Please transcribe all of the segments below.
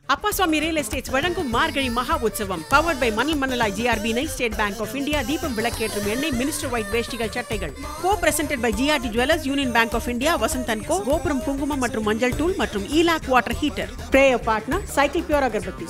அப்பா சுவாமி real estates வழங்கும் மார்கழி மகா உற்சவம் பவர்ட் பை மணல் மணலாய் ஜிஆர்பி நை ஸ்டேட் பேங்க் ஆஃப் இந்தியா தீபம் விளக்கேற்றும் எண்ணெய் மினிஸ்டர் ஒயிட் வேஷ்டிகள் சட்டைகள் co presented by GRT Jewellers Union Bank of India Vasanth and co Gopuram குங்குமம் மற்றும் மஞ்சள் தூள் மற்றும் ஈலாக் water heater prayer partner Cycle Pure agarbatti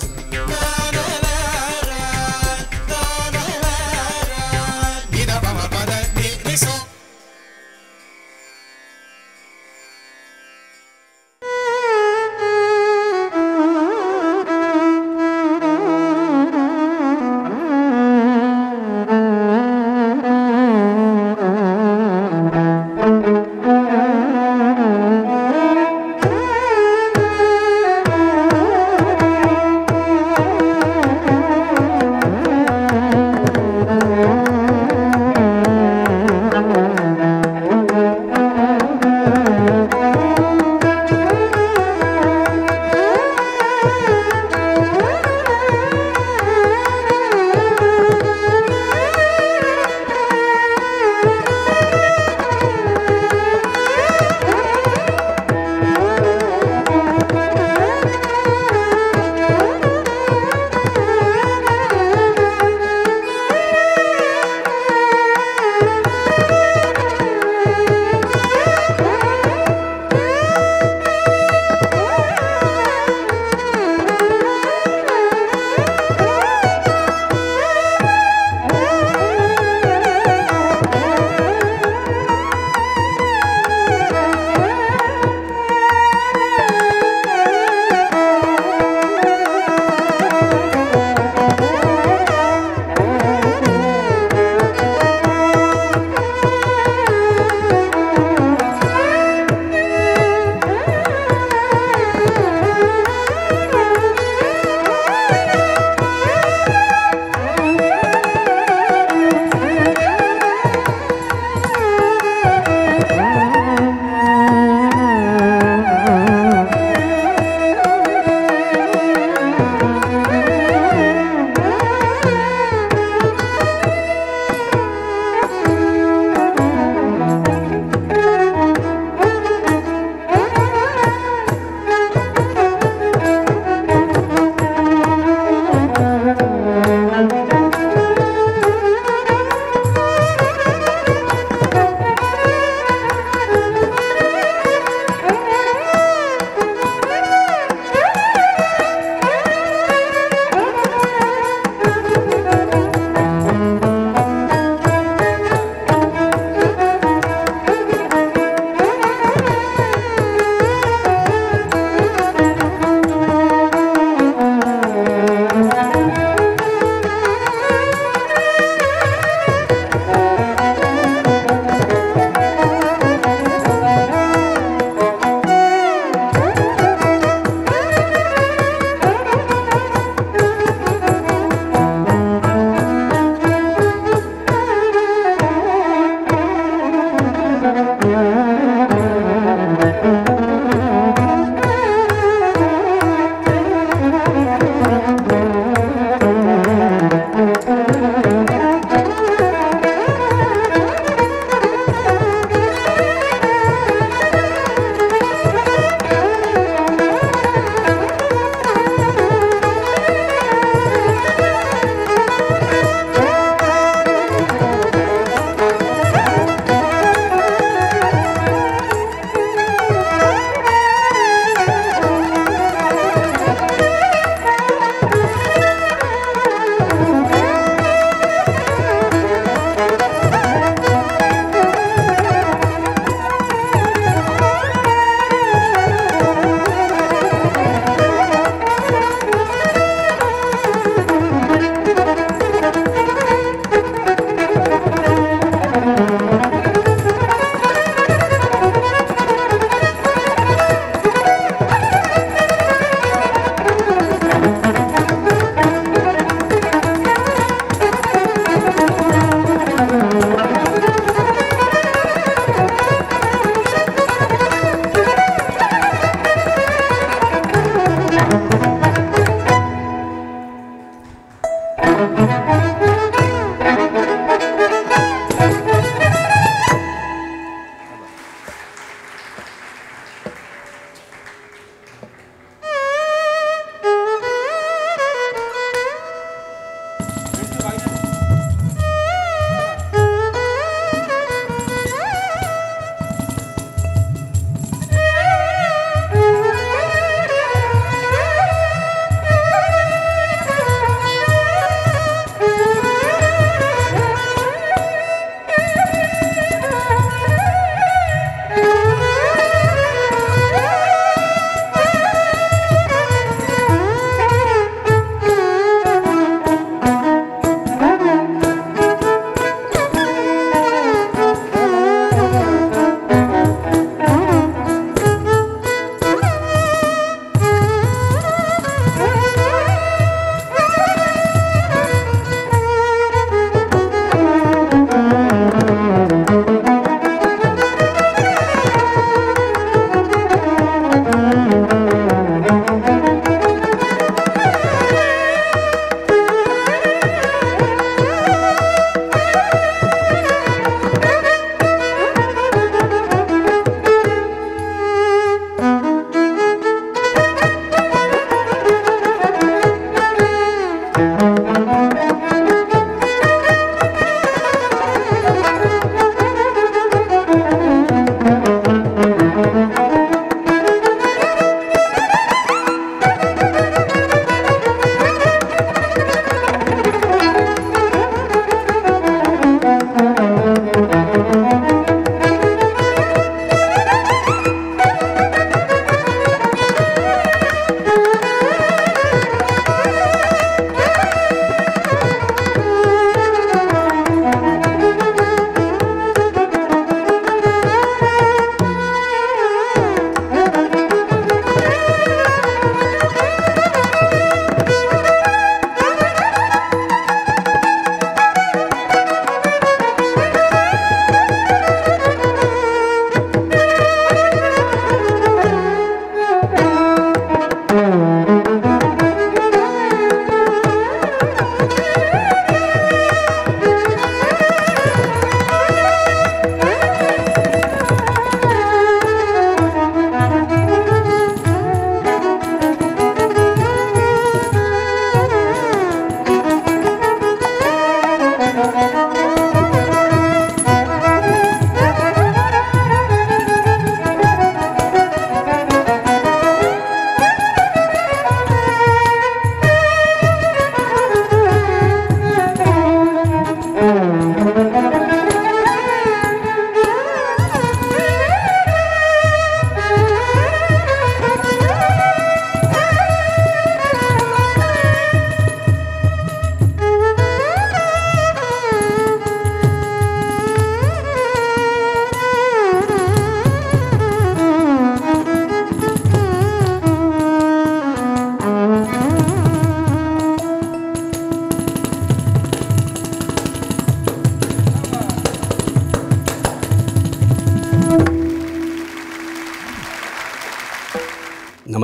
ஆ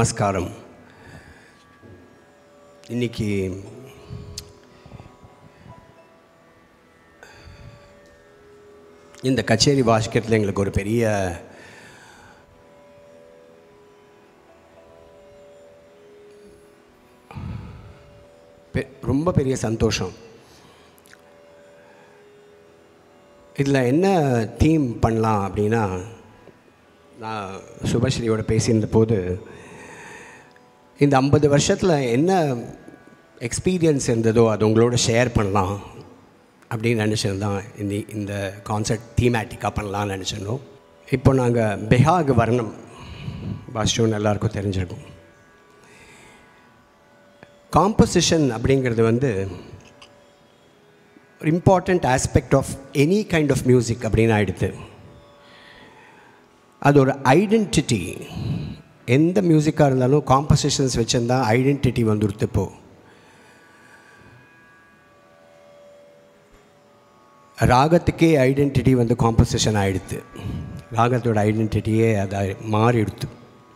நமஸ்காரம் இன்னைக்கு இந்த கச்சேரி வாசிக்கிறதுல எங்களுக்கு ஒரு பெரிய பெ- ரொம்ப பெரிய சந்தோஷம் இதில் என்ன தீம் பண்ணலாம் அப்படின்னா நான் சுபஸ்ரீயோட பேசியிருந்த போது இந்த ஐம்பது வருஷத்தில் என்ன எக்ஸ்பீரியன்ஸ் இருந்ததோ அது உங்களோட ஷேர் பண்ணலாம் அப்படின்னு நினச்சிருந்தான் இந்த இந்த கான்செப்ட் தீமேட்டிக்காக பண்ணலாம்னு நினச்சிருந்தோம் இப்போ நாங்கள் பெஹாக் வர்ணம் வாசிச்சோன்னு எல்லாருக்கும் தெரிஞ்சிருக்கும் காம்போசிஷன் அப்படிங்கிறது வந்து important aspect of any kind of music அப்படின்னு ஆயிடுது அது ஒரு ஐடென்டிட்டி எந்த மியூசிக்காக இருந்தாலும் காம்போசிஷன்ஸ் வச்சுருந்தா ஐடென்டிட்டி வந்துடுது இப்போ ராகத்துக்கே ஐடென்டிட்டி வந்து காம்போசிஷன் ஆயிடுது ராகத்தோட ஐடென்டிட்டியே அதை மாறிடுது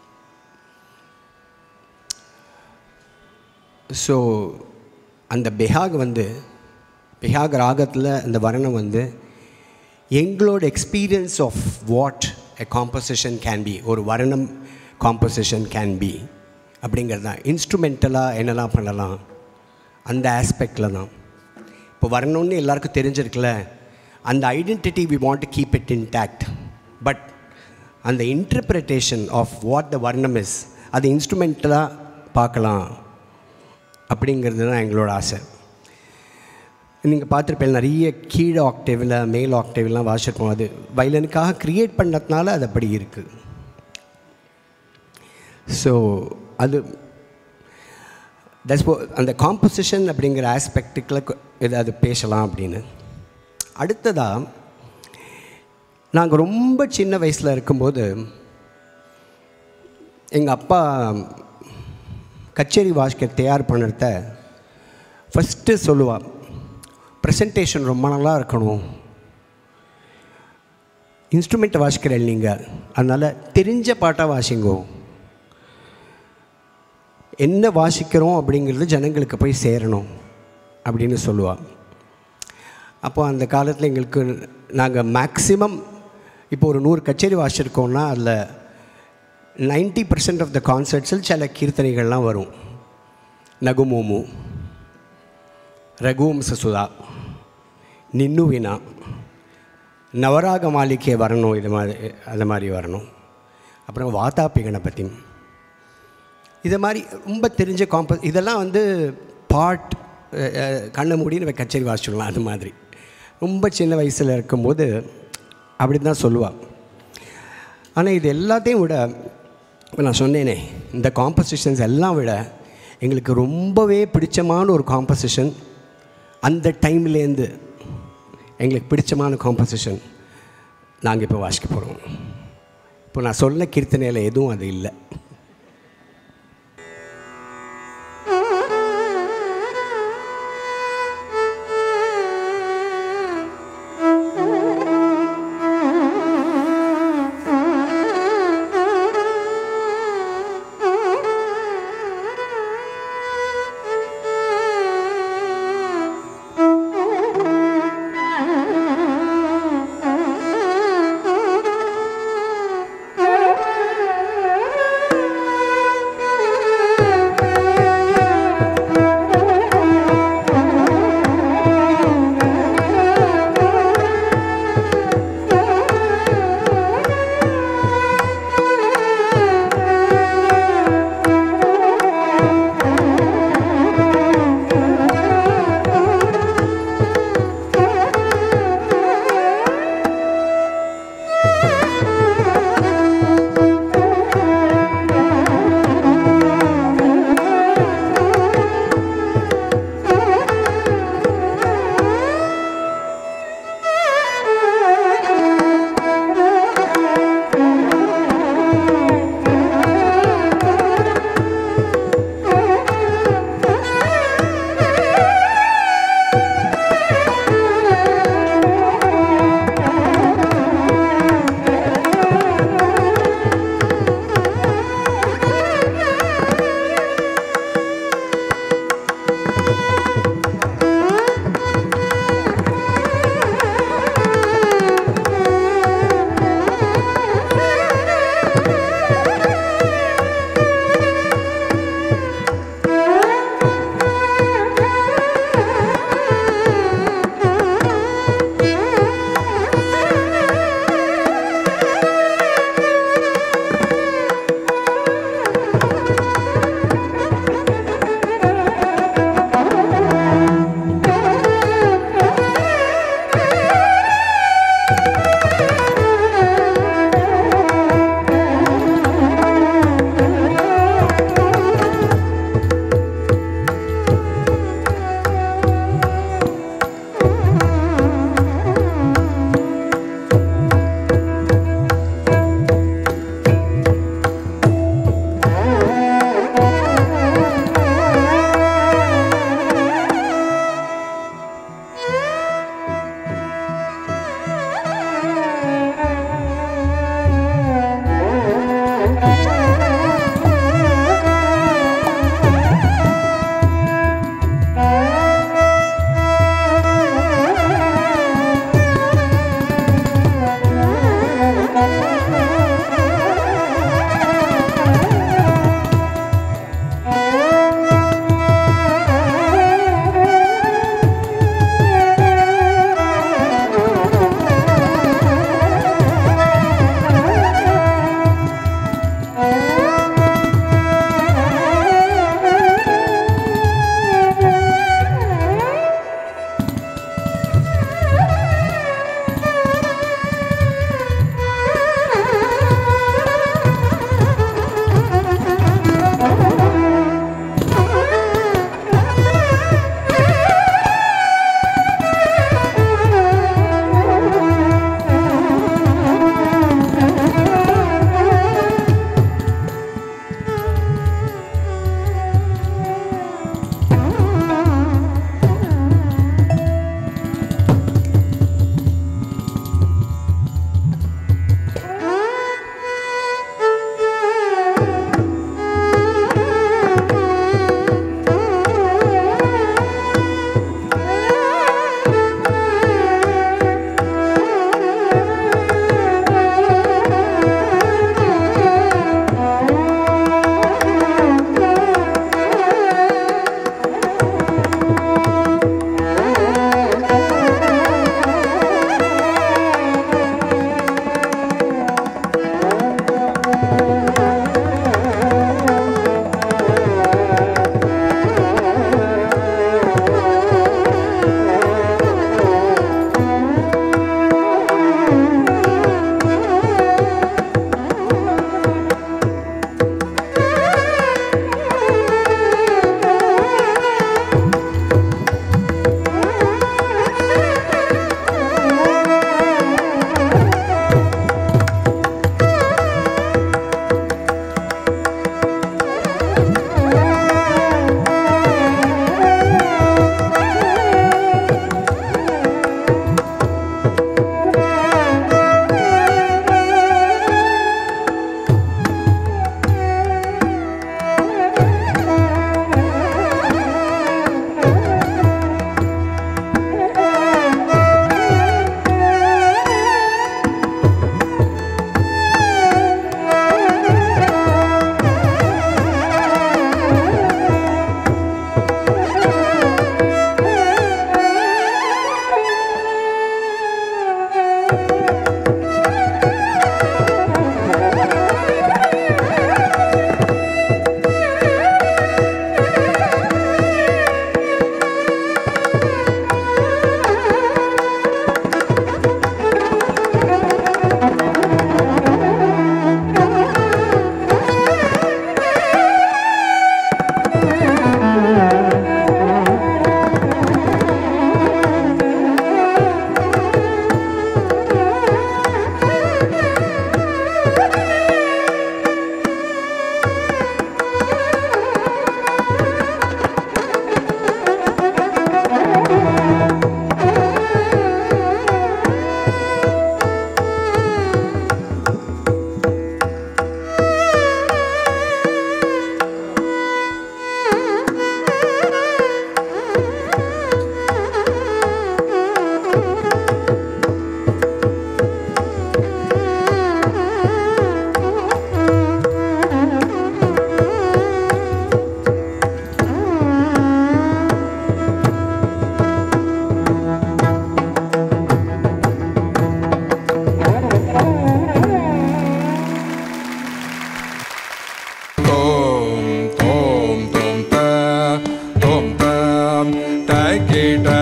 ஸோ அந்த பெஹாக் வந்து பெஹாக் ராகத்தில் அந்த வர்ணம் வந்து எங்களோட experience of what a composition can be ஒரு வர்ணம் காம்போசிஷன் கேன் பி அப்படிங்கிறது தான் இன்ஸ்ட்ருமெண்டலாக என்னெல்லாம் பண்ணலாம் அந்த ஆஸ்பெக்டில் தான் இப்போ வரணும்னு எல்லாருக்கும் தெரிஞ்சிருக்குல்ல அந்த identity we want to keep it intact but அந்த interpretation of what the varnam is அது இன்ஸ்ட்ருமெண்டலாக பார்க்கலாம் அப்படிங்கிறது தான் எங்களோட ஆசை நீங்கள் பார்த்துருப்பேன் நிறைய கீழே ஆக்டேவில் மேல் ஆக்டேவ்லாம் வாசிச்சிருப்போம் அது வயலனுக்காக க்ரியேட் பண்ணதுனால அது அப்படி இருக்குது ஸோ அது தட்ஸ் அந்த காம்போசிஷன் அப்படிங்கிற ஆஸ்பெக்டுக்கில் ஏதாவது பேசலாம் அப்படின்னு அடுத்ததாக நாங்கள் ரொம்ப சின்ன வயசில் இருக்கும்போது எங்கள் அப்பா கச்சேரி வாசிக்க தயார் பண்ணுறத ஃபஸ்ட்டு சொல்லுவாள் ப்ரெசன்டேஷன் ரொம்ப நல்லா இருக்கணும் இன்ஸ்ட்ருமெண்ட்டை வாசிக்கிறேன் நீங்கள் அதனால் தெரிஞ்ச பாட்டாக வாசிங்கோ என்ன வாசிக்கிறோம் அப்படிங்கிறது ஜனங்களுக்கு போய் சேரணும் அப்படின்னு சொல்லுவாள் அப்போ அந்த காலத்தில் எங்களுக்கு நாங்கள் மேக்ஸிமம் இப்போ ஒரு நூறு கச்சேரி வாசிச்சிருக்கோம்னா அதில் நைன்ட்டி பர்சன்ட் ஆஃப் த கான்சர்ட்ஸில் சில கீர்த்தனைகள்லாம் வரும் நகுமோமு ரகுவம்ச சுதா நின்னு வினா நவராக மாளிகை வரணும் இது மாதிரி அது மாதிரி வரணும் அப்புறம் வாதாபி கணபதி இது மாதிரி ரொம்ப தெரிஞ்ச காம்ப இதெல்லாம் வந்து பாட் கண்ணை மூடின்னு கச்சேரி வாசிச்சிடலாம் அது மாதிரி ரொம்ப சின்ன வயசில் இருக்கும்போது அப்படி தான் சொல்லுவாள் ஆனால் இது எல்லாத்தையும் விட இப்போ நான் சொன்னேனே இந்த காம்பசிஷன்ஸ் எல்லாம் விட எங்களுக்கு ரொம்பவே பிடிச்சமான ஒரு காம்பசிஷன் அந்த டைம்லேருந்து எங்களுக்கு பிடிச்சமான காம்பசிஷன் நாங்கள் இப்போ வாசிக்க போகிறோம் இப்போ நான் சொன்ன கீர்த்தனையில் எதுவும் அது இல்லை Thank you.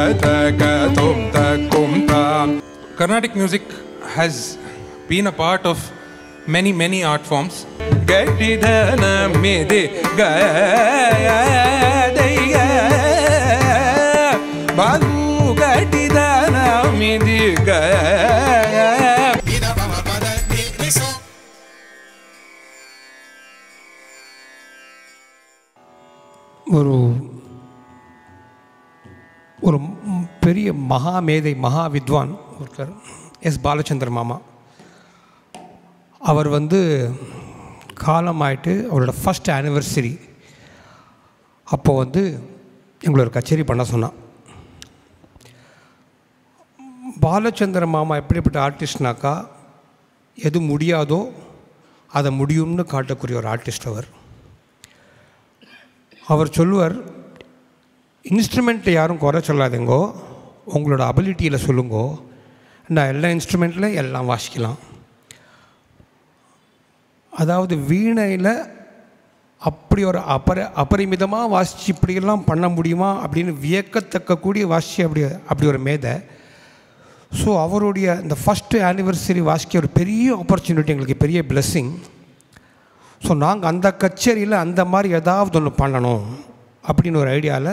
ta tum ta kum tam. Carnatic music has been a part of many many art forms. Gatidana midi gaya Balu gatidana midi gaya ஒரு ஒரு ம் பெரிய மகா மேதை மகா வித்வான் ஒருத்தர் எஸ் பாலச்சந்திர மாமா அவர் வந்து காலமாயிட்டு அவரோட ஃபஸ்ட் ஆனிவர்சரி அப்போ வந்து எங்களை ஒரு கச்சேரி பண்ண சொன்னான் பாலச்சந்திர மாமா எப்படிப்பட்ட ஆர்டிஸ்ட்னாக்கா எது முடியாதோ அதை முடியும்னு காட்டக்கூடிய ஒரு ஆர்டிஸ்ட் அவர் அவர் சொல்லுவார் இன்ஸ்ட்ருமெண்ட்டை யாரும் குறை சொல்லாதீங்கோ உங்களோட அபிலிட்டியில் சொல்லுங்கோ நான் எல்லா இன்ஸ்ட்ருமெண்ட்டில் எல்லாம் வாசிக்கலாம் அதாவது வீணையில் அப்படி ஒரு அபர அபரிமிதமாக வாசித்து இப்படியெல்லாம் பண்ண முடியுமா அப்படின்னு வியக்கத்தக்க கூடிய வாசிச்சு அப்படி அப்படி ஒரு மேதை ஸோ அவருடைய இந்த ஃபஸ்ட்டு ஆனிவர்சரி வாசிக்க ஒரு பெரிய ஆப்பர்ச்சுனிட்டி எங்களுக்கு பெரிய பிளெஸ்ஸிங் ஸோ நாங்கள் அந்த கச்சேரியில் அந்த மாதிரி ஏதாவது ஒன்று பண்ணணும் அப்படின்னு ஒரு ஐடியாவில்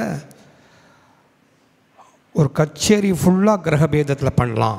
ஒரு கச்சேரி ஃபுல்லாக கிரகபேதத்தில் பண்ணலாம்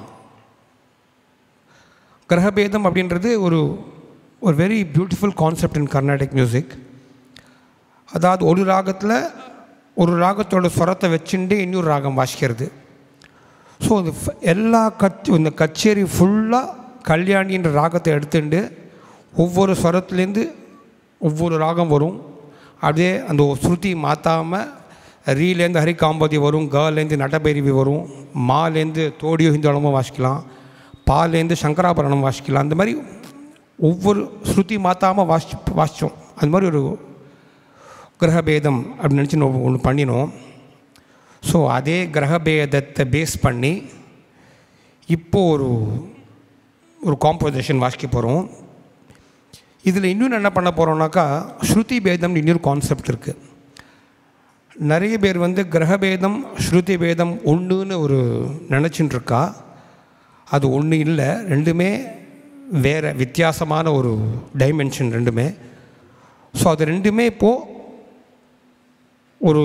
கிரகபேதம் அப்படின்றது ஒரு ஒரு very beautiful concept in Carnatic music அதாவது ஒரு ராகத்தில் ஒரு ராகத்தோட ஸ்வரத்தை வச்சுட்டு இன்னொரு ராகம் வாசிக்கிறது ஸோ இந்த ஃப- எல்லா கச் இந்த கச்சேரி ஃபுல்லாக கல்யாணின்ற ராகத்தை எடுத்துட்டு ஒவ்வொரு ஸ்வரத்துலேருந்து ஒவ்வொரு ராகம் வரும் அப்படியே அந்த ஸ்ருதி மாற்றாமல் ரீலேருந்து ஹரிகாம்பதி வரும் கலேருந்து நடபைரவி வரும் மாலேருந்து தோடியோ ஹிந்தோளமும் வாசிக்கலாம் பாலேருந்து சங்கராபரணம் வாசிக்கலாம் அந்த மாதிரி ஒவ்வொரு ஸ்ருதி மாற்றாமல் வாசி வாசித்தோம் அது மாதிரி ஒரு கிரகபேதம் அப்படின்னு நினச்சி ஒன்று பண்ணினோம் ஸோ அதே கிரகபேதத்தை பேஸ் பண்ணி இப்போ ஒரு ஒரு காம்போசிஷன் வாசிக்க போகிறோம் இதில் இன்னொன்று என்ன பண்ண போகிறோம்னாக்கா ஸ்ருதி பேதம்னு இன்னொரு கான்செப்ட் இருக்குது நிறைய பேர் வந்து கிரகபேதம் ஸ்ருதி பேதம் ஒன்றுன்னு ஒரு நினச்சின்னு இருக்கா அது ஒன்று இல்லை ரெண்டுமே வேறு வித்தியாசமான ஒரு டைமென்ஷன் ரெண்டுமே ஸோ அது ரெண்டுமே இப்போது ஒரு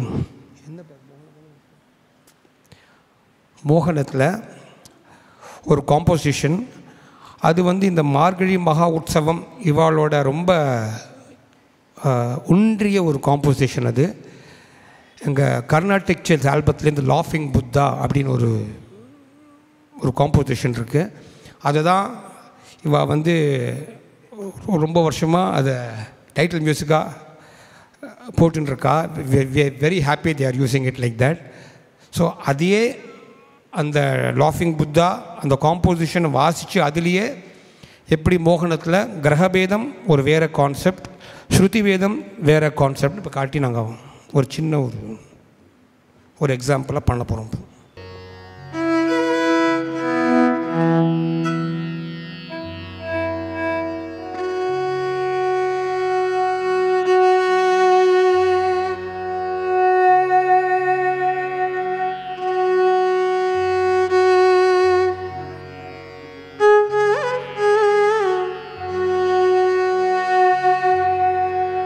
மோகனத்தில் ஒரு காம்போசிஷன் அது வந்து இந்த மார்கழி மகா உற்சவம் இவாளோட ரொம்ப ஆஹ், ஒன்றிய ஒரு காம்போசிஷன் அது எங்கள் கர்நாடிக் சேல்ஸ் ஆல்பத்துலேருந்து லாஃபிங் புத்தா அப்படின்னு ஒரு ஒரு காம்போசிஷன் இருக்குது அதை தான் இவ வந்து ரொம்ப வருஷமாக அதை டைட்டில் மியூசிக்காக போட்டுருக்கா very happy they are using it like that so அதையே அந்த லாஃபிங் புத்தா அந்த காம்போசிஷனை வாசித்து அதுலேயே எப்படி மோகனத்தில் கிரகபேதம் ஒரு வேறு கான்செப்ட் ஸ்ருதி வேதம் வேறு கான்செப்ட் இப்போ காட்டி நாங்கள் ஒரு சின்ன ஒரு ஒரு எக்ஸாம்பிளாக பண்ண போகிறோம்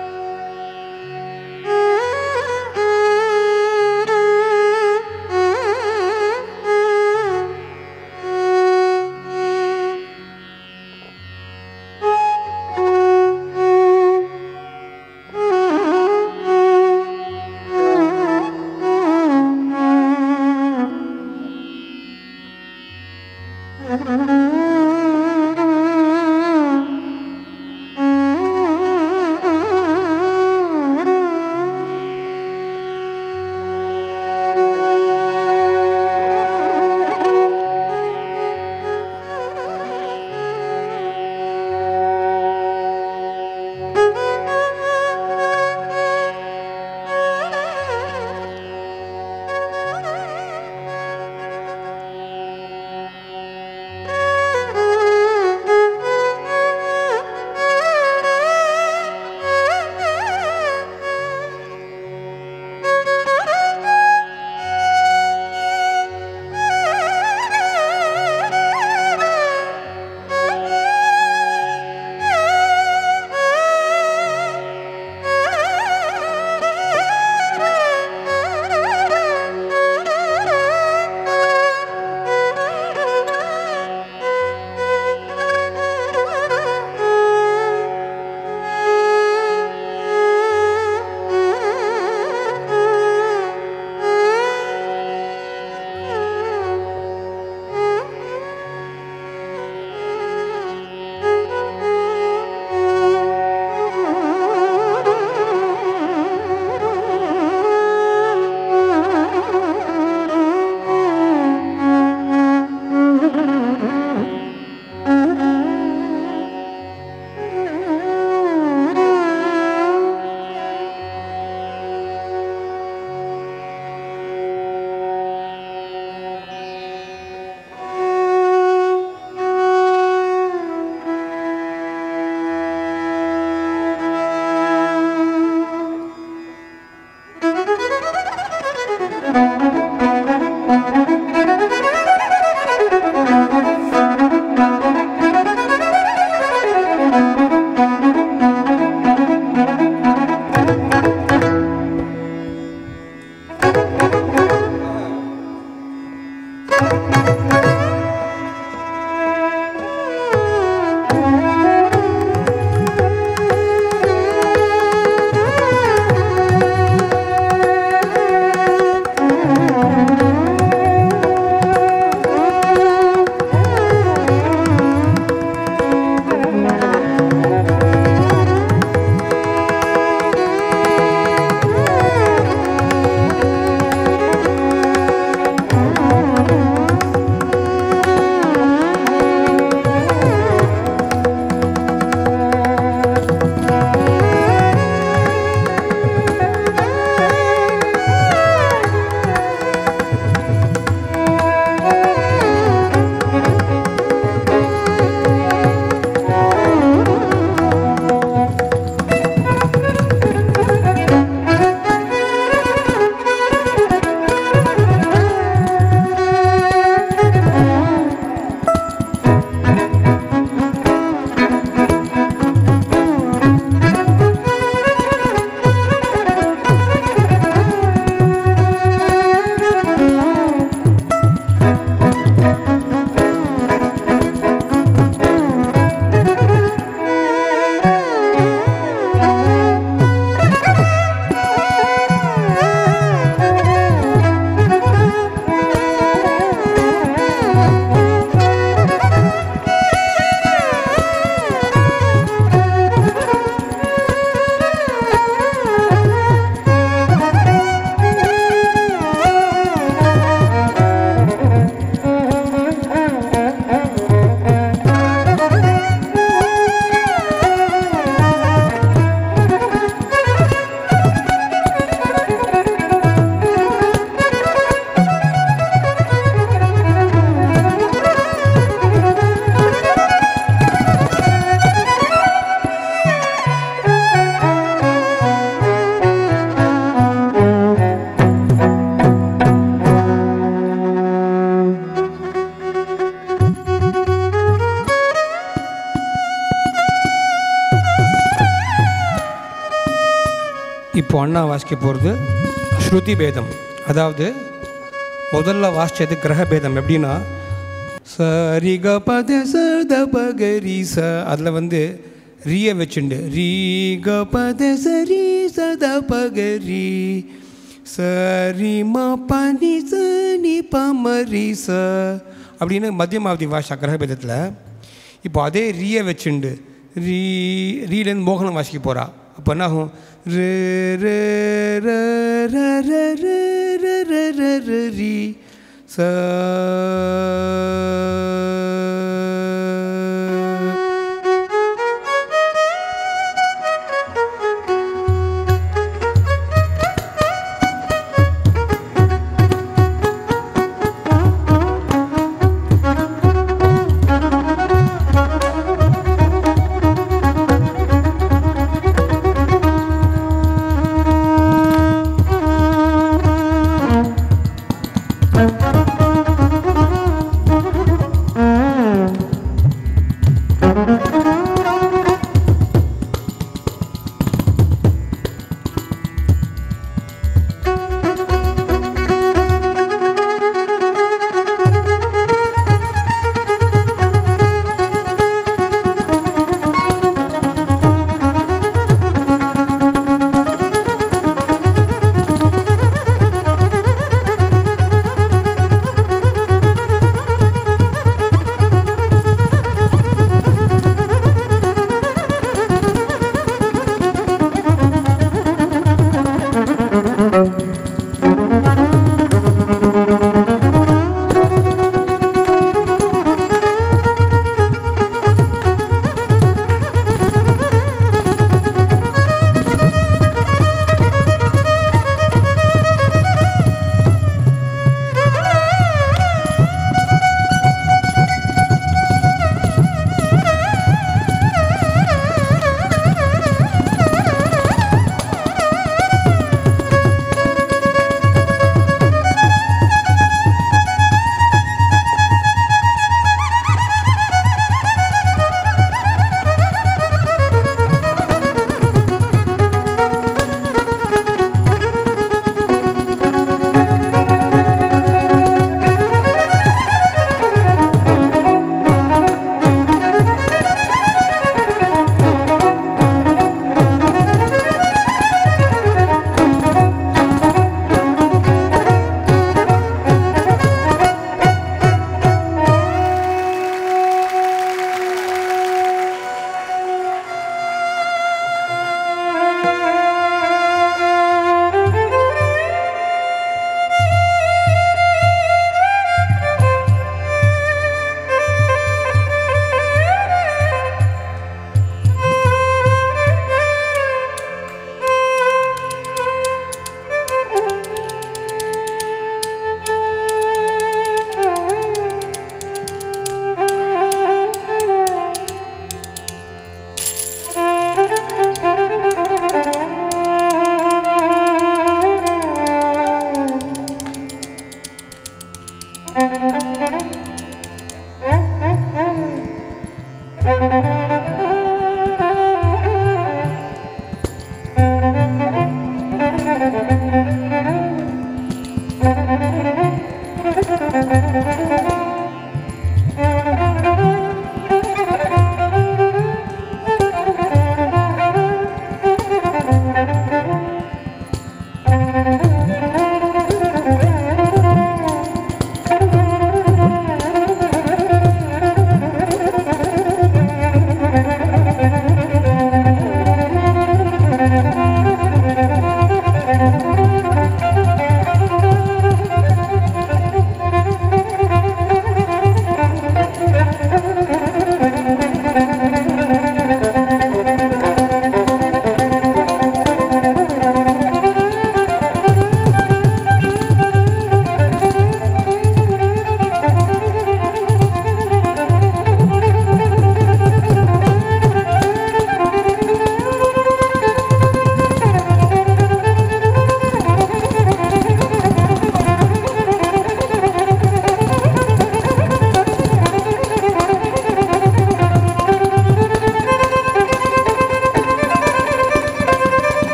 Thank you. அண்ணா வாசிக்க போகிறது ஸ்ருதி பேதம் அதாவது முதல்ல வாசித்தது கிரக பேதம் எப்படின்னா சரி க பத சத பகரி ச அதில் வந்து ரீயை வச்சுண்டு ரீ க பத சரி சத பகரி சரி ம பனி ச நி ப மரி ச அப்படின்னு மத்தியமாவதி வாஷா கிரகபேதத்தில் இப்போ அதே ரீயை வச்சுண்டு ரீ ரீலேருந்து மோகனம் வாசிக்க போகிறா அப்போ என்ன ஆகும் ரே ரே ரே ரே ரே ரே ரே ரே ரே ரே ரீ ச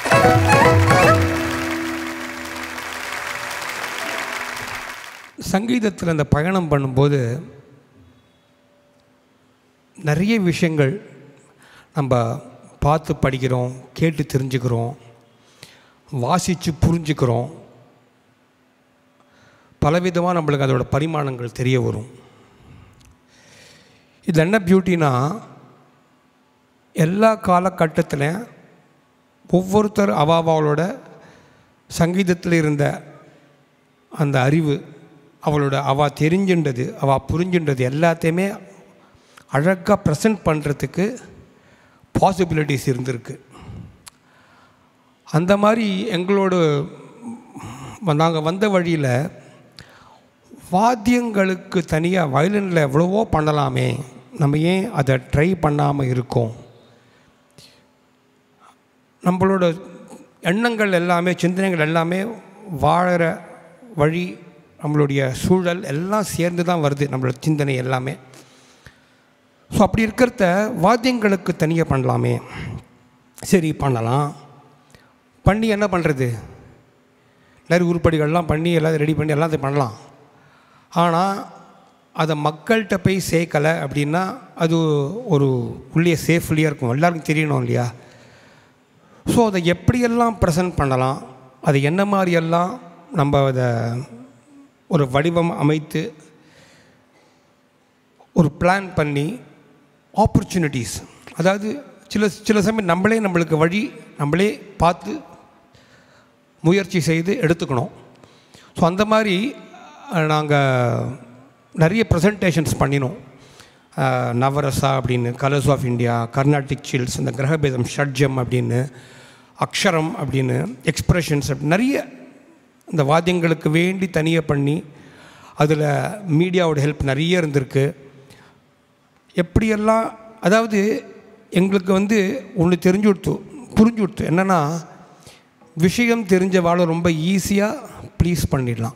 சங்கீதத்தில் அந்த பயணம் பண்ணும்போது நிறைய விஷயங்கள் நம்ம பார்த்து படிக்கிறோம் கேட்டு தெரிஞ்சுக்கிறோம் வாசித்து புரிஞ்சுக்கிறோம் பலவிதமாக நம்மளுக்கு அதோட பரிமாணங்கள் தெரிய வரும் இது என்ன பியூட்டினா எல்லா காலகட்டத்திலையும் ஒவ்வொருத்தர் அவாவாளோட சங்கீதத்தில் இருந்த அந்த அறிவு அவளோட அவள் தெரிஞ்சுன்றது அவள் புரிஞ்சுன்றது எல்லாத்தையுமே அழகாக ப்ரெசன்ட் பண்ணுறதுக்கு பாசிபிலிட்டிஸ் இருந்திருக்கு அந்த மாதிரி எங்களோட நாங்கள் வந்த வழியில் வாத்தியங்களுக்கு தனியாக வயலினில் எவ்வளவோ பண்ணலாமே நம்ம ஏன் அதை ட்ரை பண்ணாமல் இருக்கோம் நம்மளோட எண்ணங்கள் எல்லாமே சிந்தனைகள் எல்லாமே வாழற வழி நம்மளுடைய சூழல் எல்லாம் சேர்ந்து தான் வருது நம்மளோட சிந்தனை எல்லாமே ஸோ அப்படி இருக்கிறத வாத்தியங்களுக்கு தனியாக பண்ணலாமே சரி பண்ணலாம் பண்ணி என்ன பண்ணுறது நிறைய உருப்படிகள்லாம் பண்ணி எல்லாத்தையும் ரெடி பண்ணி எல்லாத்தையும் பண்ணலாம் ஆனால் அதை மக்கள்கிட்ட போய் சேர்க்கலை அப்படின்னா அது ஒரு உள்ளே சேஃப்லியாக இருக்கும் எல்லாருக்கும் தெரியணும் இல்லையா ஸோ அதை எப்படியெல்லாம் ப்ரெசன்ட் பண்ணலாம் அது என்ன மாதிரியெல்லாம் நம்ம அதை ஒரு வடிவம் அமைத்து ஒரு பிளான் பண்ணி ஆப்பர்ச்சுனிட்டிஸ் அதாவது சில சில சமயம் நம்மளே நம்மளுக்கு வழி நம்மளே பார்த்து முயற்சி செய்து எடுத்துக்கணும் ஸோ அந்த மாதிரி நாங்கள் நிறைய ப்ரெசன்டேஷன்ஸ் பண்ணினோம் அஹ், நவரசா அப்படின்னு Colours of India Carnatic chills இந்த கிரகபேதம் ஷட்ஜம் அப்படின்னு அக்ஷரம் அப்படின்னு எக்ஸ்பிரஷன்ஸ் அப்படி நிறைய இந்த வாத்தியங்களுக்கு வேண்டி தனியாக பண்ணி அதில் மீடியாவோட ஹெல்ப் நிறைய இருந்திருக்கு எப்படியெல்லாம் அதாவது எங்களுக்கு வந்து ஒன்று தெரிஞ்சு கொடுத்து புரிஞ்சு கொடுத்து என்னென்னா விஷயம் தெரிஞ்சவாளை ரொம்ப ஈஸியாக ப்ளீஸ் பண்ணிடலாம்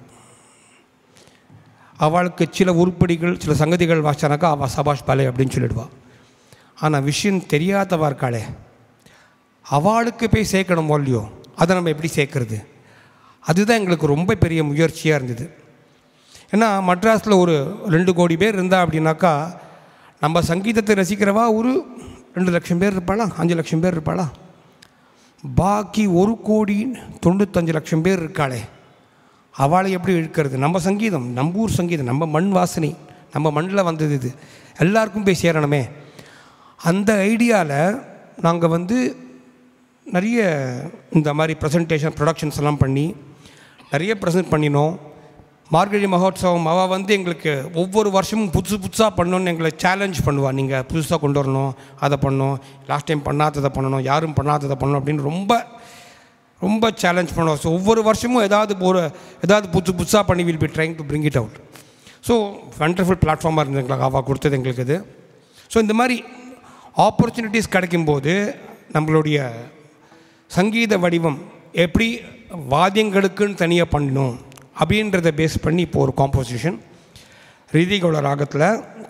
அவளுக்கு சில உருப்படிகள் சில சங்கதிகள் வாசிச்சானாக்கா அவள் சபாஷ் பாலே அப்படின்னு சொல்லிடுவாள் ஆனால் விஷயம் தெரியாதவா இருக்காளே அவளுக்கு போய் சேர்க்கணும் இல்லையோ அதை நம்ம எப்படி சேர்க்கறது அதுதான் எங்களுக்கு ரொம்ப பெரிய முயற்சியாக இருந்தது ஏன்னா மட்ராஸில் ஒரு ரெண்டு கோடி பேர் இருந்தா அப்படின்னாக்கா நம்ம சங்கீதத்தை ரசிக்கிறவா ஒரு ரெண்டு லட்சம் பேர் இருப்பாளா அஞ்சு லட்சம் பேர் இருப்பாளா பாக்கி ஒரு கோடி தொண்ணூத்தஞ்சு லட்சம் பேர் இருக்காளே அவளை எப்படி இழுக்கிறது நம்ம சங்கீதம் நம்ம ஊர் சங்கீதம் நம்ம மண் வாசனை நம்ம மண்ணில் வந்தது இது எல்லாருக்கும் போய் சேரணுமே அந்த ஐடியாவில் நாங்கள் வந்து நிறைய இந்த மாதிரி ப்ரெசன்டேஷன் ப்ரொடக்ஷன்ஸ் எல்லாம் பண்ணி நிறைய ப்ரெசென்ட் பண்ணினோம் மார்கழி மகோத்சவம் அவள் வந்து எங்களுக்கு ஒவ்வொரு வருஷமும் புதுசு புதுசாக பண்ணணும்னு எங்களை சேலஞ்ச் பண்ணுவாள் நீங்கள் புதுசாக கொண்டு வரணும் அதை பண்ணணும் லாஸ்ட் டைம் பண்ணாததை பண்ணணும் யாரும் பண்ணாததை பண்ணணும் அப்படின்னு ரொம்ப ரொம்ப சேலஞ்ச் பண்ணுவோம் ஸோ ஒவ்வொரு வருஷமும் ஏதாவது ஒரு ஏதாவது புதுசு புதுசாக பண்ணி will be trying to bring it out so wonderful பிளாட்ஃபார்மாக இருந்தது எங்களுக்கு அவள் கொடுத்தது எங்களுக்கு இது ஸோ இந்த மாதிரி ஆப்பர்ச்சுனிட்டிஸ் கிடைக்கும்போது நம்மளுடைய சங்கீத வடிவம் எப்படி வாத்தியங்களுக்குன்னு தனியாக பண்ணணும் அப்படின்றத பேஸ் பண்ணி இப்போ ஒரு காம்போசிஷன் ரீதிகோள ராகத்தில்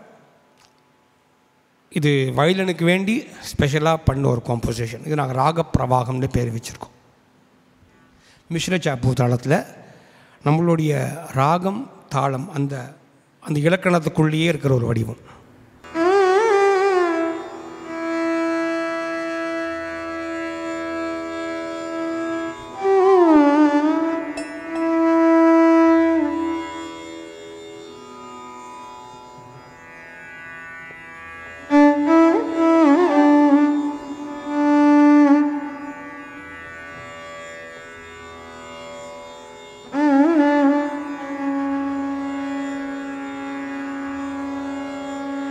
இது வயலனுக்கு வேண்டி ஸ்பெஷலாக பண்ண ஒரு காம்போசிஷன் இது நாங்கள் ராக பிரவாகம்னு பேர் வச்சுருக்கோம் மிஸ்ர சாப்பு தாளத்தில் நம்மளுடைய ராகம் தாளம் அந்த அந்த இலக்கணத்துக்குள்ளேயே இருக்கிற ஒரு வடிவம் ஆ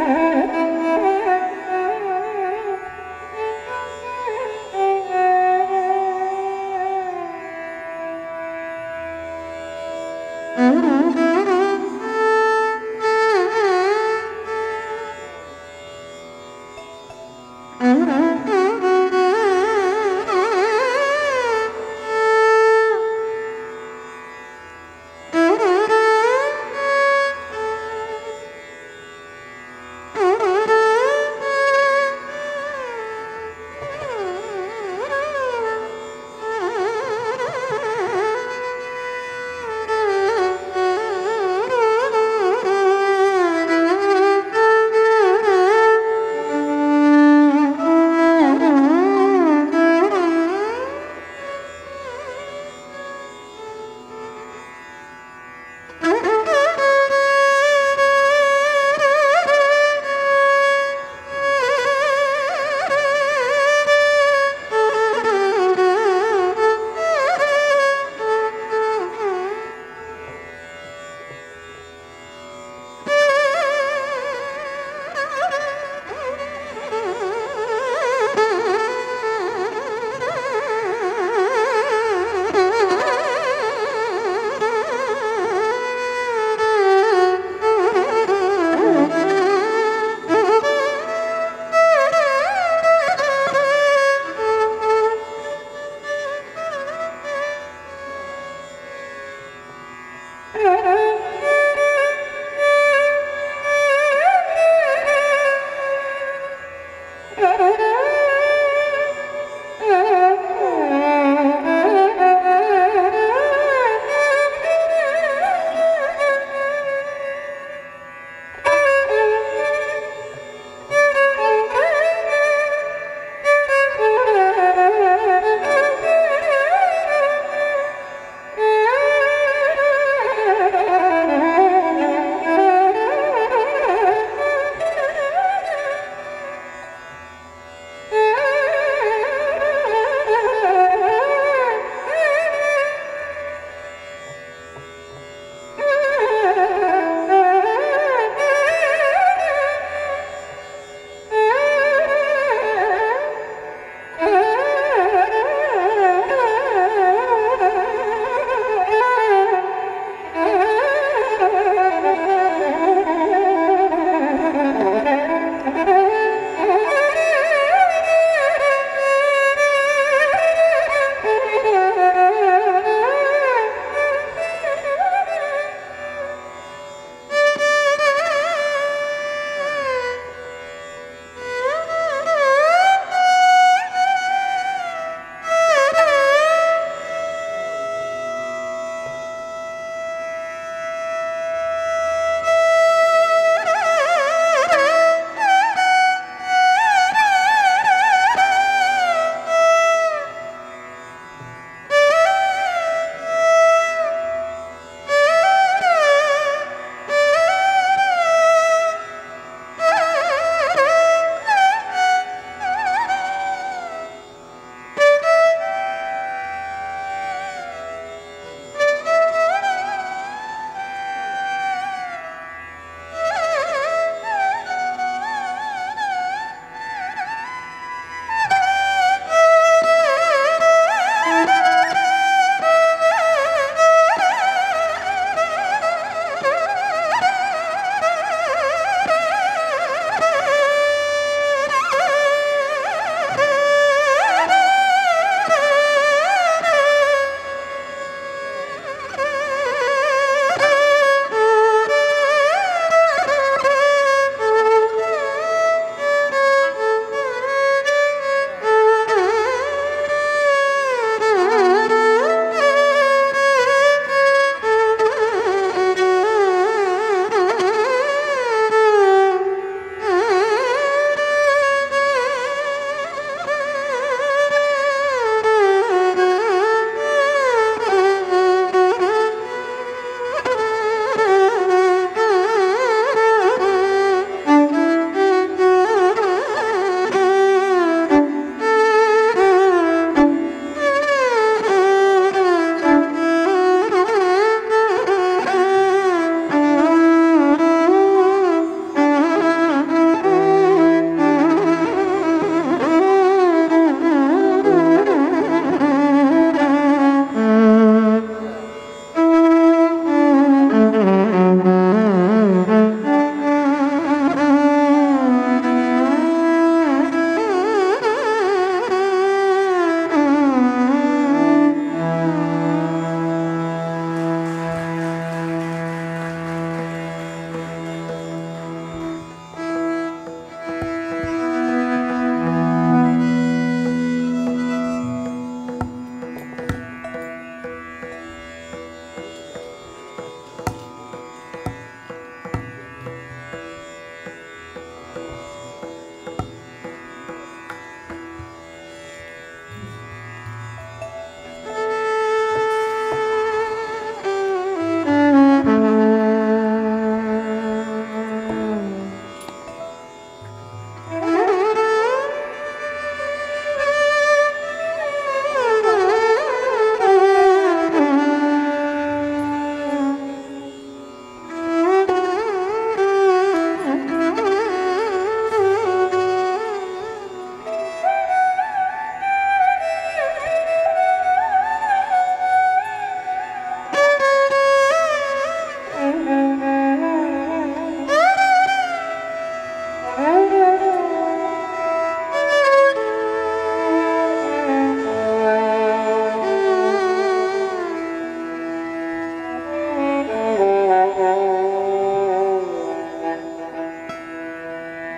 Thank you.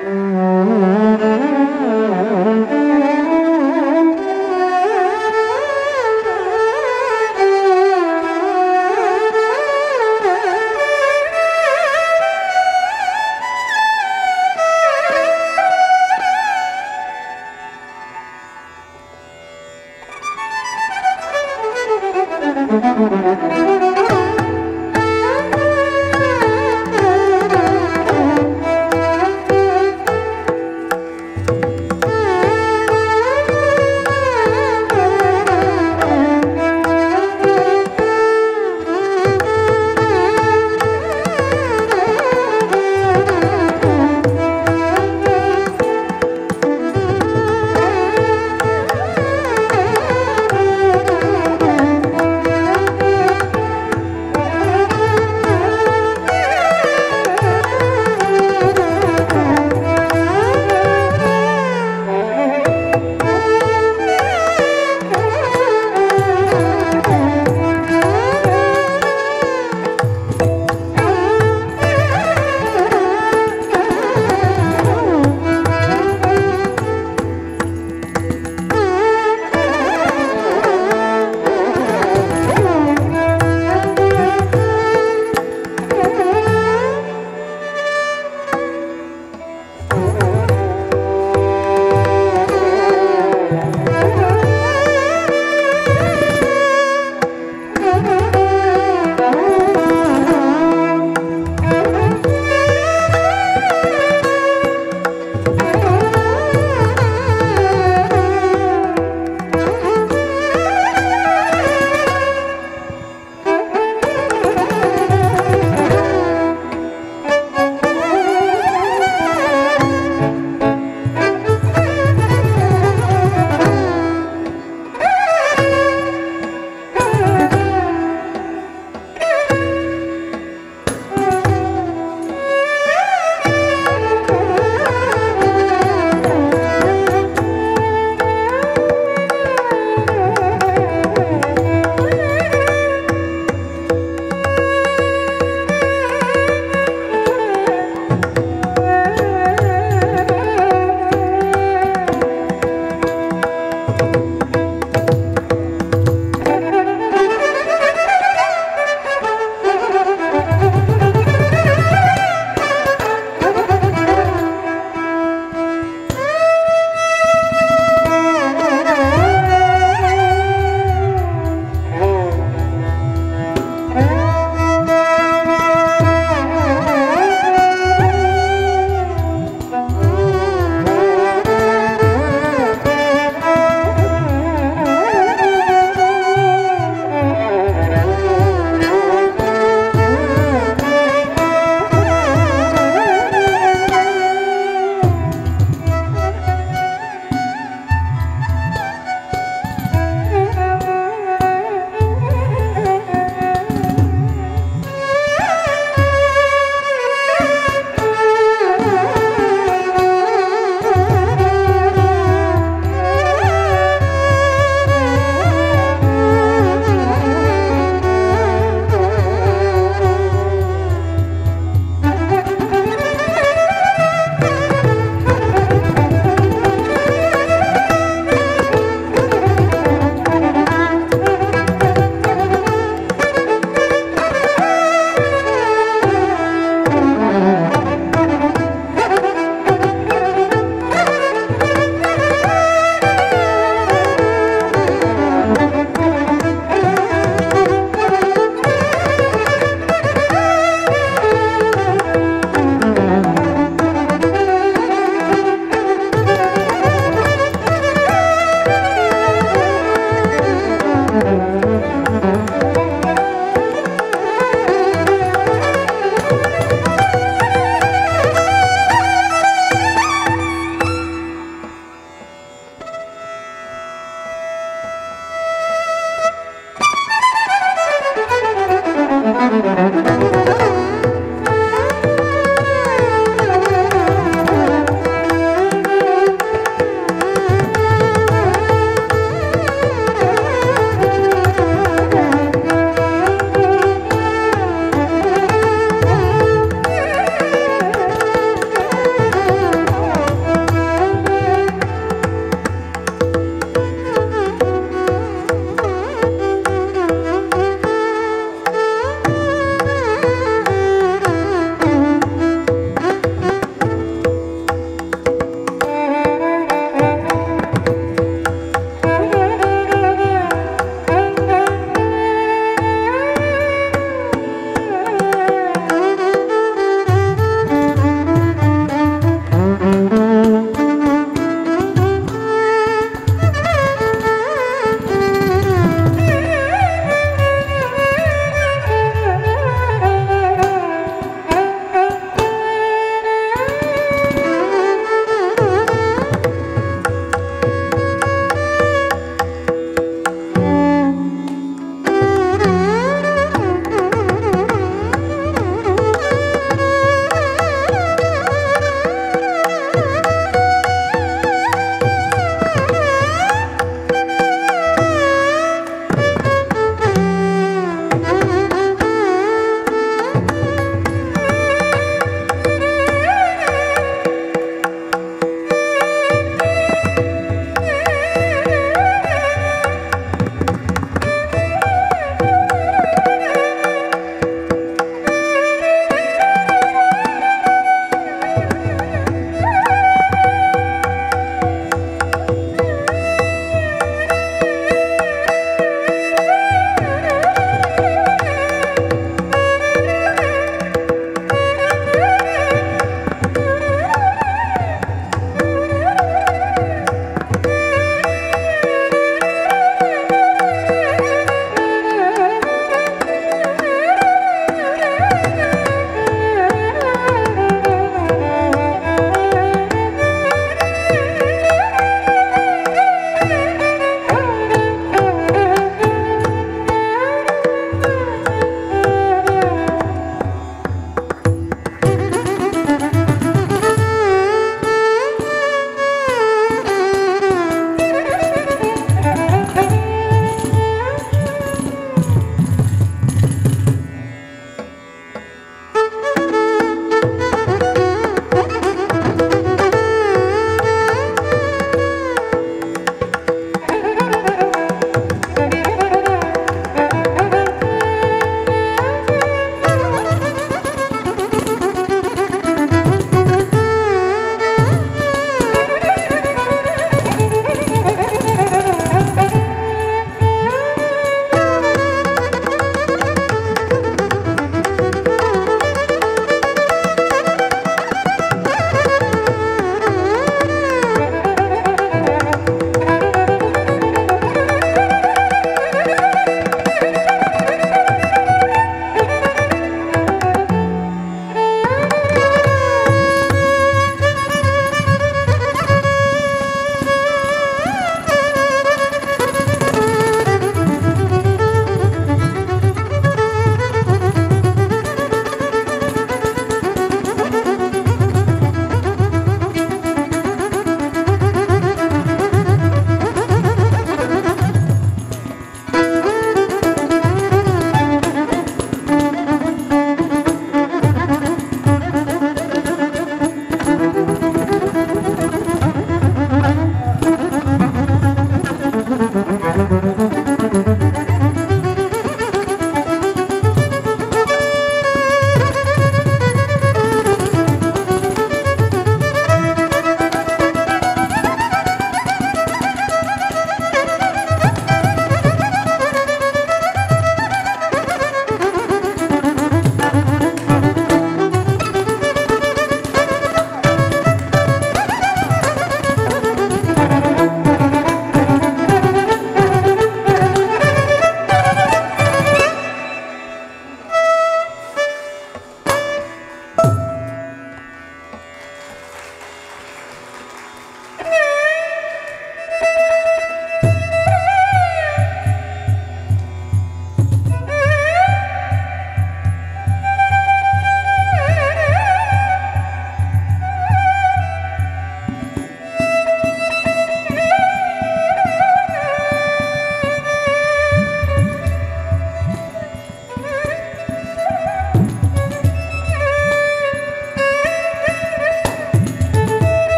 Ah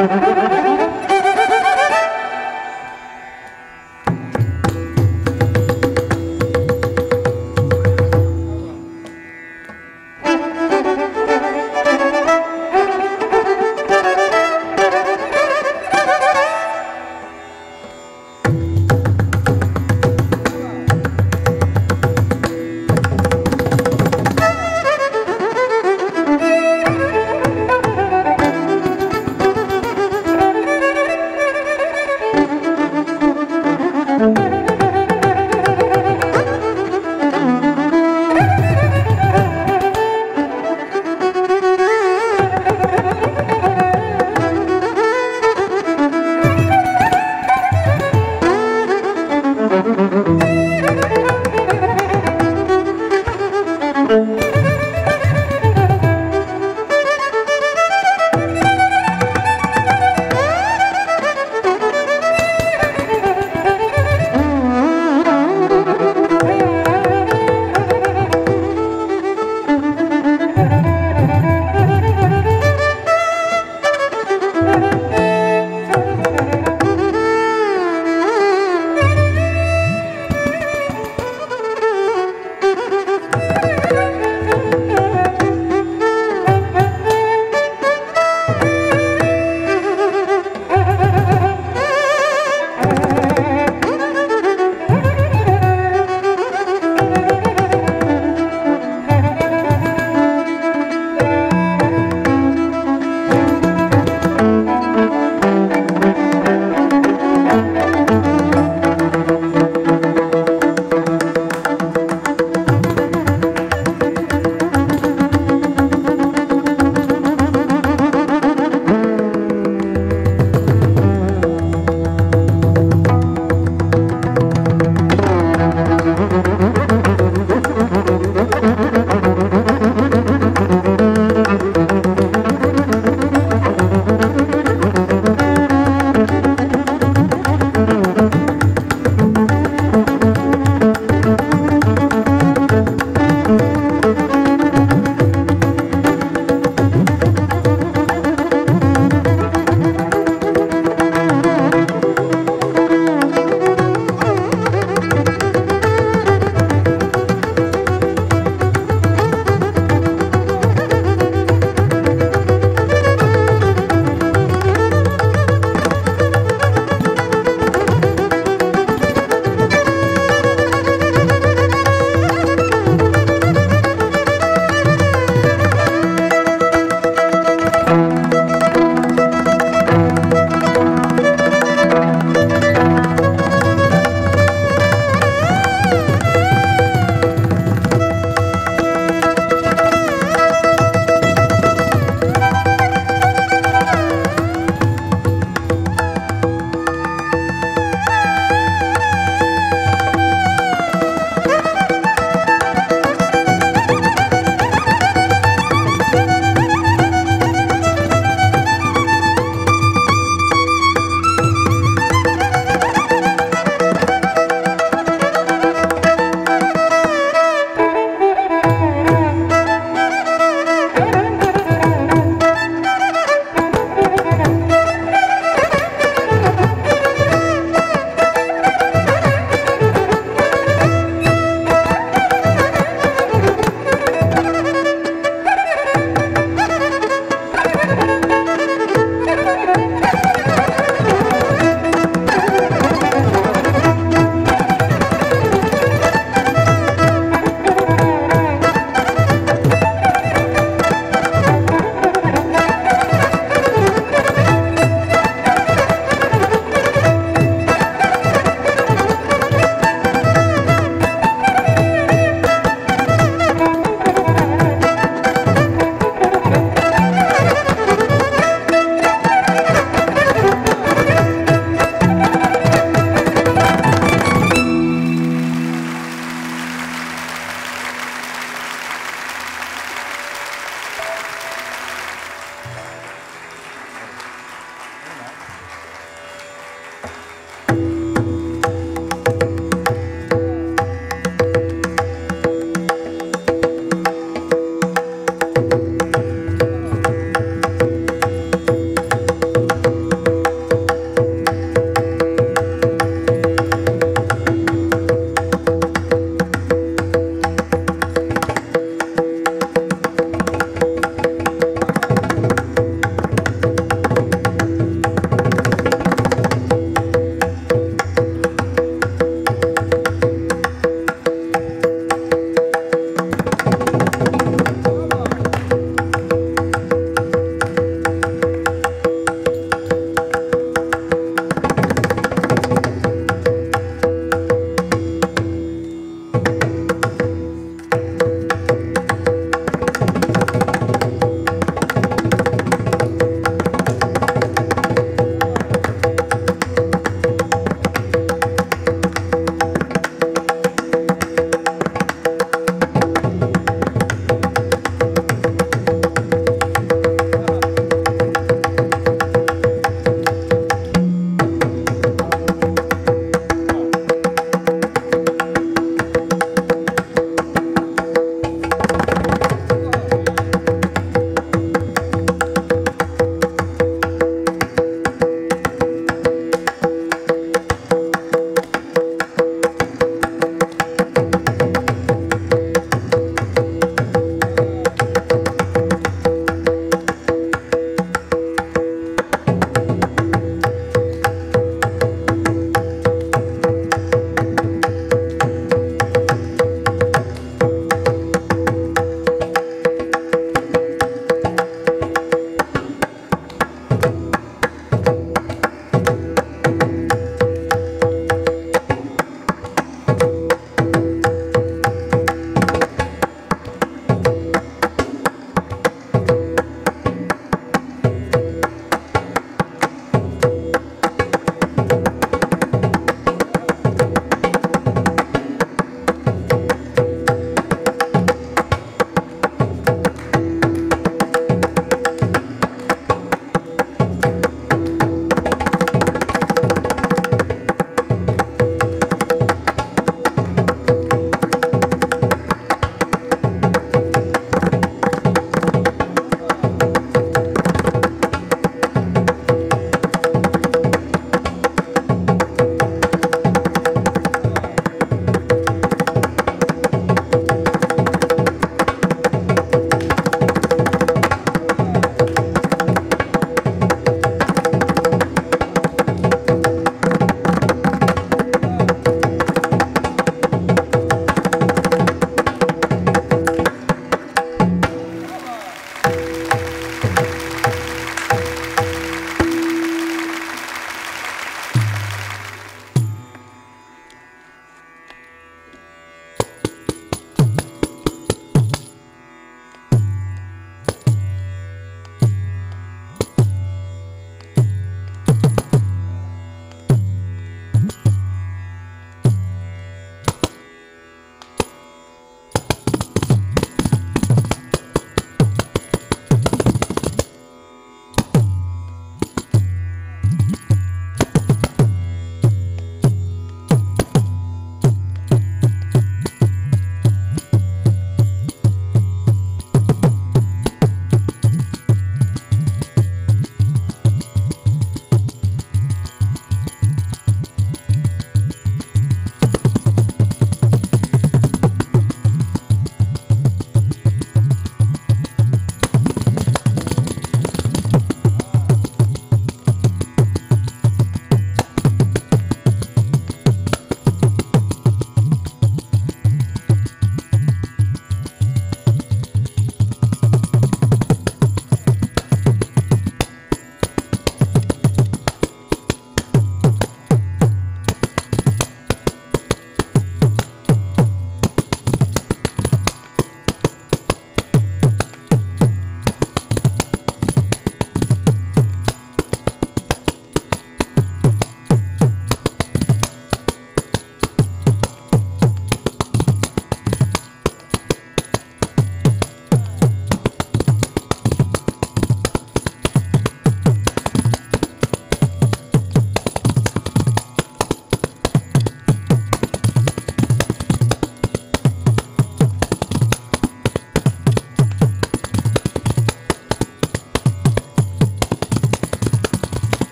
Thank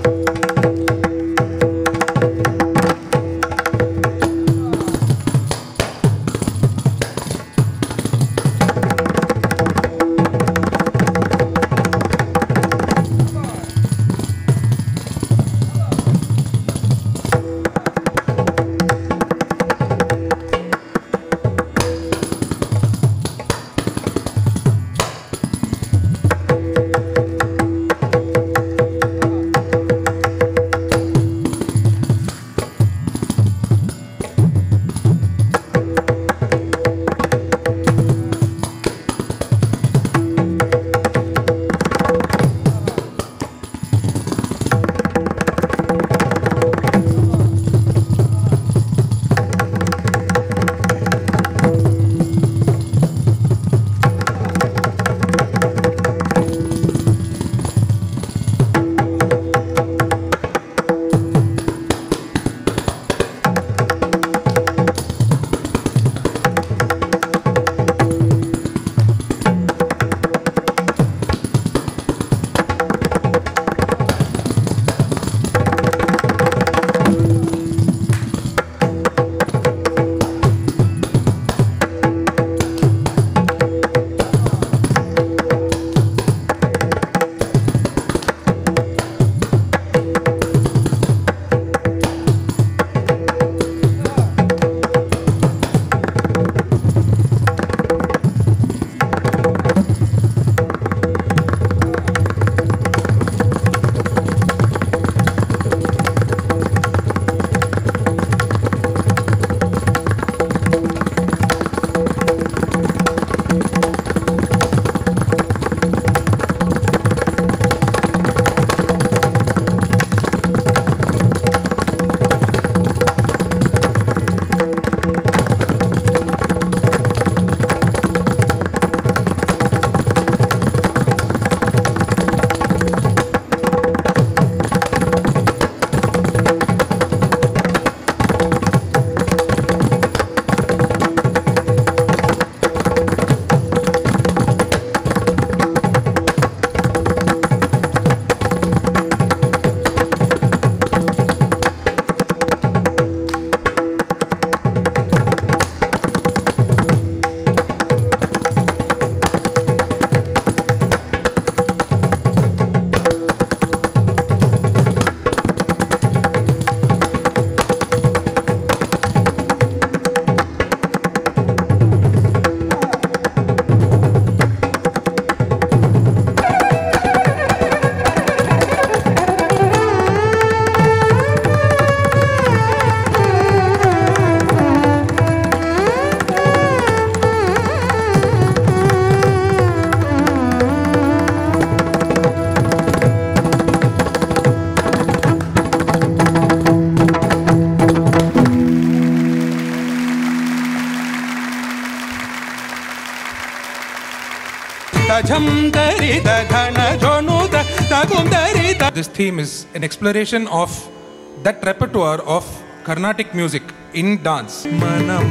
This theme is an exploration of that repertoire of Carnatic music in dance. மனம்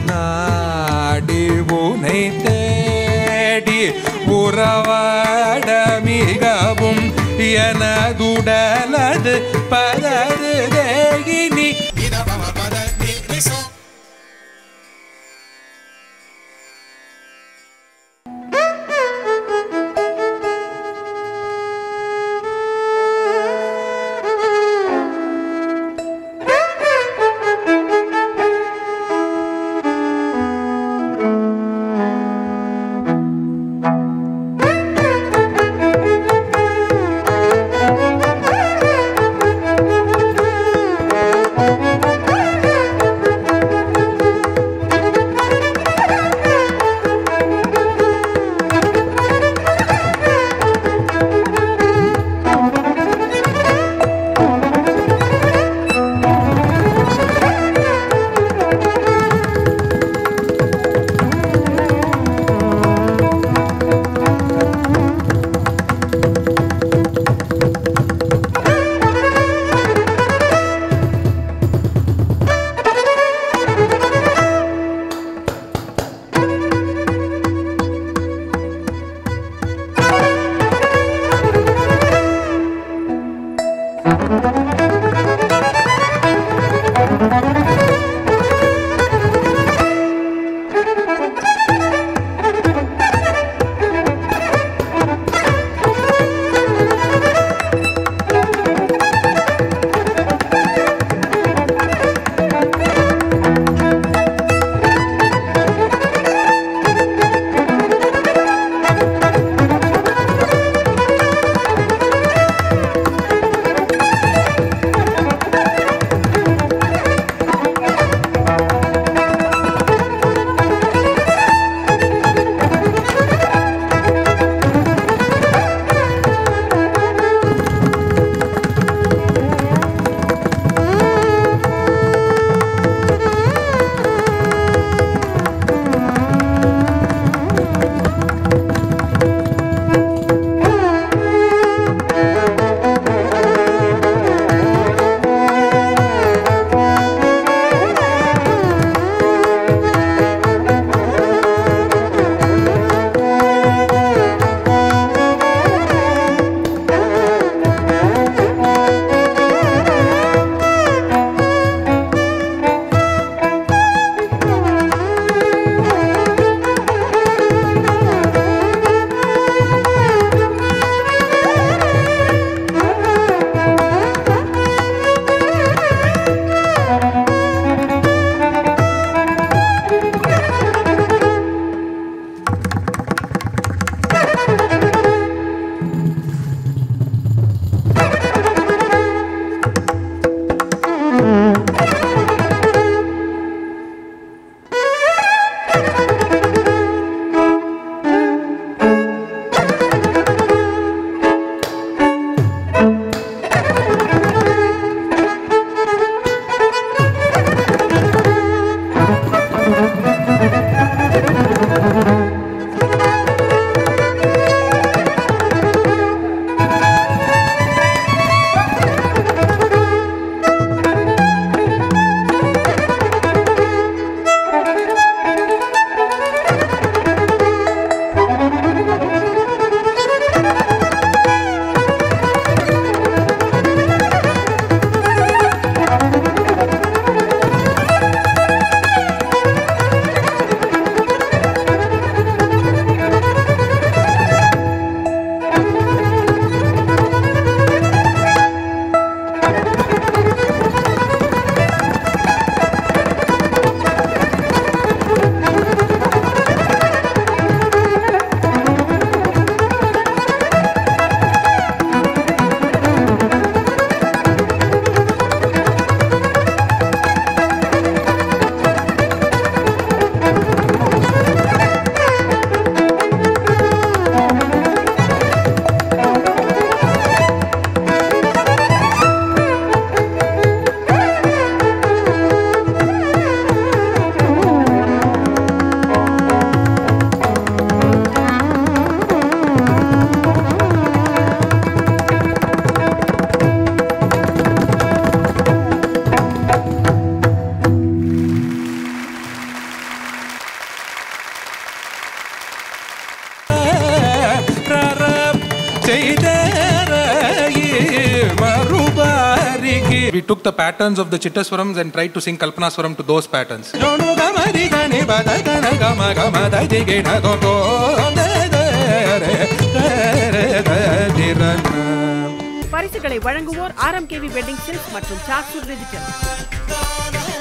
நாடி உனை தேடி உறவாட மிகவும் எனதுடலது பலரு தேகினி Thank you. We took the patterns of the Chittaswarams and tried to sing Kalpanaswaram to those patterns. பரிசுகளை வழங்குவோர் R M K V wedding silk மற்றும் சாக்சூர் டிஜிட்டல்